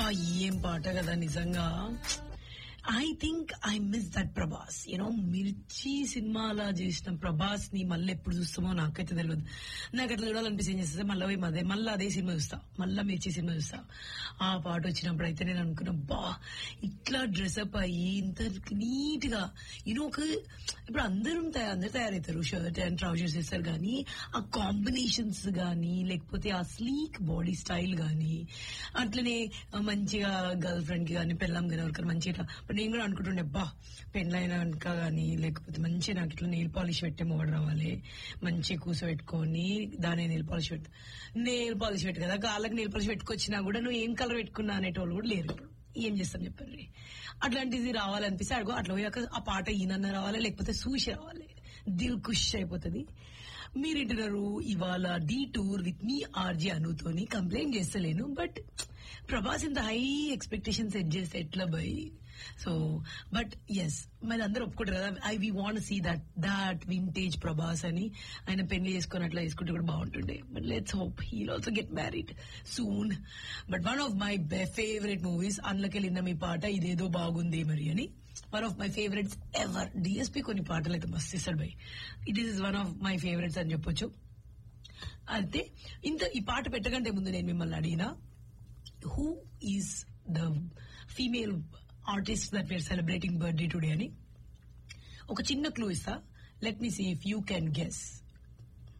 ఏం పాట కదా నిజంగా I think I miss that Prabhas you know Mirchi సినిమాలా చేసిన ప్రభాస్ ని మళ్ళీ ఎప్పుడు చూస్తామో నాకైతే తెలియదు నాకు అట్లా చూడాలనిపిస్తే ఏం చేస్తే మళ్ళీ పోయి అదే మళ్ళీ అదే సినిమా చూస్తా మళ్ళీ మిర్చి సినిమా చూస్తా ఆ పాట వచ్చినప్పుడు అయితే నేను అనుకున్నా బా ఇట్లా డ్రెస్అప్ అయ్యి ఇంత నీట్ గా యూనో ఒక ఇప్పుడు అందరూ తయారు అందరు తయారవుతారు షర్ట్ అండ్ ట్రౌజర్స్ వేస్తారు కానీ ఆ కాంబినేషన్స్ గానీ లేకపోతే ఆ స్లీక్ బాడీ స్టైల్ గానీ అట్లనే మంచిగా గర్ల్ ఫ్రెండ్ కి కానీ పెళ్ళాం కానీ ఎవరికైనా మంచిగా ఇట్లా ఇప్పుడు నేను కూడా అనుకుంటుండే అబ్బా పెళ్ళైనాక కానీ లేకపోతే మంచి నాకు ఇట్లా నెయిల్ పాలిష్ పెట్టే మోడ రావాలి మంచి కూసబెట్టుకొని దాని నెయిల్ పాలిష్ పెట్టు నెయిల్ పాలిష్ పెట్టు కదా కాళ్ళకి నెయిల్ పాలిష్ పెట్టుకొచ్చినా కూడా నువ్వు ఏం కలర్ పెట్టుకున్నా అనేటోళ్ళు కూడా లేరు ఇప్పుడు ఏం చేస్తాం చెప్పండి అట్లాంటిది రావాలనిపిస్తే అడుగు అట్లా పోయాక ఆ పాట ఈయనన్న రావాలి లేకపోతే సూషి రావాలి దిల్ ఖుష్ అయిపోతుంది మీరింటున్నారు ఇవాళ the tour with me RJ అనుతోని కంప్లైంట్ చేస్తలేను బట్ ప్రభాస్ ఇంత హై ఎక్స్పెక్టేషన్ సెట్ చేస్తే ఎట్లా బై సో బట్ ఎస్ మరి అందరూ ఒప్పుకుంటారు కదా I we want see that that vintage Prabhas అని ఆయన పెళ్లి చేసుకుని అట్లా చేసుకుంటే కూడా బాగుంటుండే but let's hope he'll also get married soon but one of my favourite movies అందులోకి వెళ్ళిన మీ పాట ఇదేదో బాగుంది మరి అని one of my favourites ever D S P కొన్ని పాటలు అయితే మస్తు ఇస్తాడు by it is one of my favourites అని చెప్పొచ్చు అయితే ఇంత ఈ పాట పెట్టకంటే ముందు నేను మిమ్మల్ని అడిగినా who is the female artist that we are celebrating birthday today అని ఒక చిన్న క్లూ ఇస్తా let me see if you can guess